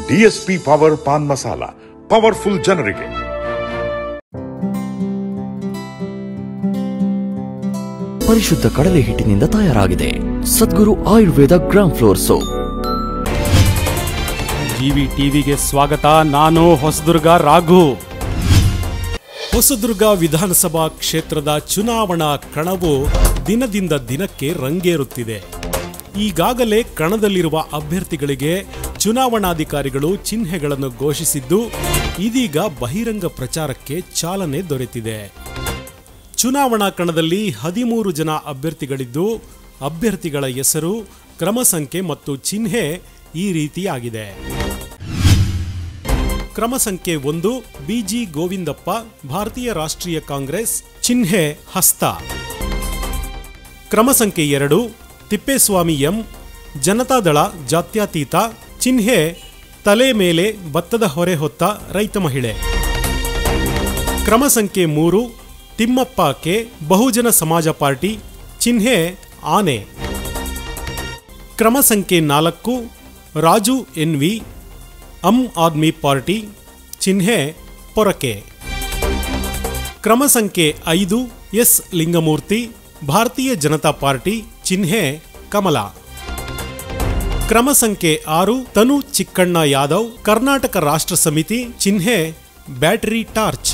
DSP power paan masala powerful ಜನರಿಗೆ ಪರಿಶುದ್ಧ ಕಡಲೆ ಹಿಟ್ಟಿನಿಂದ ತಯಾರಾಗಿದೆ Sadguru Ayurveda gram flour soap GV ಟಿವಿಗೆ ಸ್ವಾಗತ ನಾನು ಹೊಸದುರ್ಗ ರಾಘು ಹೊಸದುರ್ಗ ವಿಧಾನಸಭಾ ಕ್ಷೇತ್ರದ ಚುನಾವಣಾ ಕಣವು ದಿನದಿಂದ ದಿನಕ್ಕೆ ರಂಗೇರುತ್ತಿದೆ ಈಗಾಗಲೇ ಕಣದಲ್ಲಿರುವ ಅಭ್ಯರ್ಥಿಗಳಿಗೆ ಚುನಾವಣಾಧಿಕಾರಿಗಳು ಚಿಹ್ನೆಗಳನ್ನು ಘೋಷಿಸಿದ್ದು ಇದೀಗ ಬಹಿರಂಗ ಪ್ರಚಾರಕ್ಕೆ ಚಾಲನೆ ದೊರೆತಿದೆ ಚುನಾವಣಾ ಕಣದಲ್ಲಿ ಹದಿಮೂರು ಜನ ಅಭ್ಯರ್ಥಿಗಳಿದ್ದು ಅಭ್ಯರ್ಥಿಗಳ ಹೆಸರು ಕ್ರಮ ಸಂಖ್ಯೆ ಮತ್ತು ಚಿಹ್ನೆ ಈ ರೀತಿಯಾಗಿದೆ ಕ್ರಮ ಸಂಖ್ಯೆ ಒಂದು ಬಿಜಿ ಗೋವಿಂದಪ್ಪ ಭಾರತೀಯ ರಾಷ್ಟ್ರೀಯ ಕಾಂಗ್ರೆಸ್ ಚಿಹ್ನೆ ಹಸ್ತ ಕ್ರಮ ಸಂಖ್ಯೆ ಎರಡು ತಿಪ್ಪೇಸ್ವಾಮಿ ಎಂ ಜನತಾದಳ ಜಾತ್ಯತೀತ ಚಿಹ್ನೆ ತಲೆ ಮೇಲೆ ಭತ್ತದ ಹೊರೆ ಹೊತ್ತ ರೈತ ಮಹಿಳೆ ಕ್ರಮ ಸಂಖ್ಯೆ ಮೂರು ತಿಮ್ಮಪ್ಪ ಕೆ ಬಹುಜನ ಸಮಾಜ ಪಾರ್ಟಿ ಚಿಹ್ನೆ ಆನೆ ಕ್ರಮ ಸಂಖ್ಯೆ ನಾಲ್ಕು ರಾಜು ಎನ್ವಿ ಆಮ್ ಆದ್ಮಿ ಪಾರ್ಟಿ ಚಿಹ್ನೆ ಪೊರಕೆ ಕ್ರಮ ಸಂಖ್ಯೆ ಐದು ಎಸ್ ಲಿಂಗಮೂರ್ತಿ ಭಾರತೀಯ ಜನತಾ ಪಾರ್ಟಿ ಚಿಹ್ನೆ ಕಮಲ ಕ್ರಮ ಸಂಖ್ಯೆ ಆರು ತನು ಚಿಕ್ಕಣ್ಣ ಯಾದವ್ ಕರ್ನಾಟಕ ರಾಷ್ಟ್ರ ಸಮಿತಿ ಚಿಹ್ನೆ ಬ್ಯಾಟರಿ ಟಾರ್ಚ್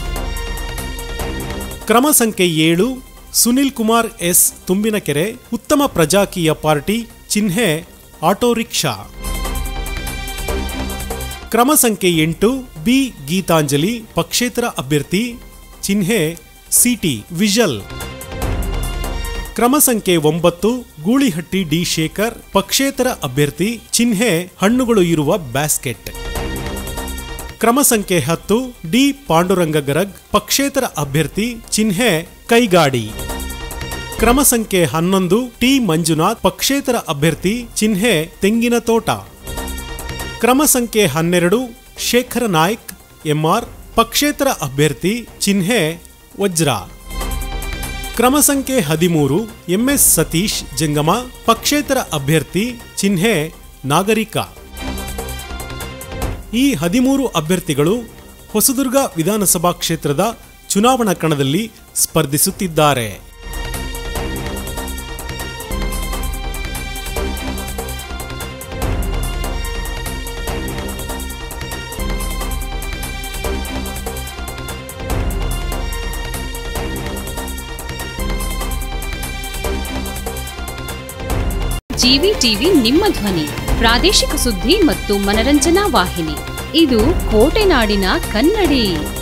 ಕ್ರಮ ಸಂಖ್ಯೆ ಏಳು ಸುನಿಲ್ ಕುಮಾರ್ ಎಸ್ ತುಂಬಿನಕೆರೆ ಉತ್ತಮ ಪ್ರಜಾಕೀಯ ಪಾರ್ಟಿ ಚಿಹ್ನೆ ಆಟೋ ರಿಕ್ಷಾ ಕ್ರಮ ಸಂಖ್ಯೆ ಎಂಟು ಬಿ ಗೀತಾಂಜಲಿ ಪಕ್ಷೇತರ ಅಭ್ಯರ್ಥಿ ಚಿಹ್ನೆ ಸಿಟಿ ವಿಜಲ್ ಕ್ರಮ ಸಂಖ್ಯೆ ಒಂಬತ್ತು ಗೂಳಿಹಟ್ಟಿ ಡಿ ಶೇಖರ್ ಪಕ್ಷೇತರ ಅಭ್ಯರ್ಥಿ ಚಿಹ್ನೆ ಹಣ್ಣುಗಳು ಇರುವ ಬ್ಯಾಸ್ಕೆಟ್ ಕ್ರಮ ಸಂಖ್ಯೆ ಹತ್ತು ಡಿ ಪಾಂಡುರಂಗ ಗರಗ್ ಪಕ್ಷೇತರ ಅಭ್ಯರ್ಥಿ ಚಿಹ್ನೆ ಕೈಗಾಡಿ ಕ್ರಮ ಸಂಖ್ಯೆ ಹನ್ನೊಂದು ಟಿ ಮಂಜುನಾಥ್ ಪಕ್ಷೇತರ ಅಭ್ಯರ್ಥಿ ಚಿಹ್ನೆ ತೆಂಗಿನ ತೋಟ ಕ್ರಮ ಸಂಖ್ಯೆ ಹನ್ನೆರಡು ಶೇಖರ ನಾಯ್ಕ್ ಎಂಆರ್ ಪಕ್ಷೇತರ ಅಭ್ಯರ್ಥಿ ಚಿಹ್ನೆ ವಜ್ರ ಕ್ರಮ ಸಂಖ್ಯೆ ಹದಿಮೂರು ಎಂಎಸ್ ಸತೀಶ್ ಜಂಗಮ ಪಕ್ಷೇತರ ಅಭ್ಯರ್ಥಿ ಚಿಹ್ನೆ ನಾಗರಿಕ ಈ ಹದಿಮೂರು ಅಭ್ಯರ್ಥಿಗಳು ಹೊಸದುರ್ಗ ವಿಧಾನಸಭಾ ಕ್ಷೇತ್ರದ ಚುನಾವಣಾ ಕಣದಲ್ಲಿ ಸ್ಪರ್ಧಿಸುತ್ತಿದ್ದಾರೆ ಜಿವಿ ಟಿವಿ ನಿಮ್ಮ ಧ್ವನಿ ಪ್ರಾದೇಶಿಕ ಸುದ್ದಿ ಮತ್ತು ಮನರಂಜನಾ ವಾಹಿನಿ ಇದು ಕೋಟೆನಾಡಿನ ಕನ್ನಡಿ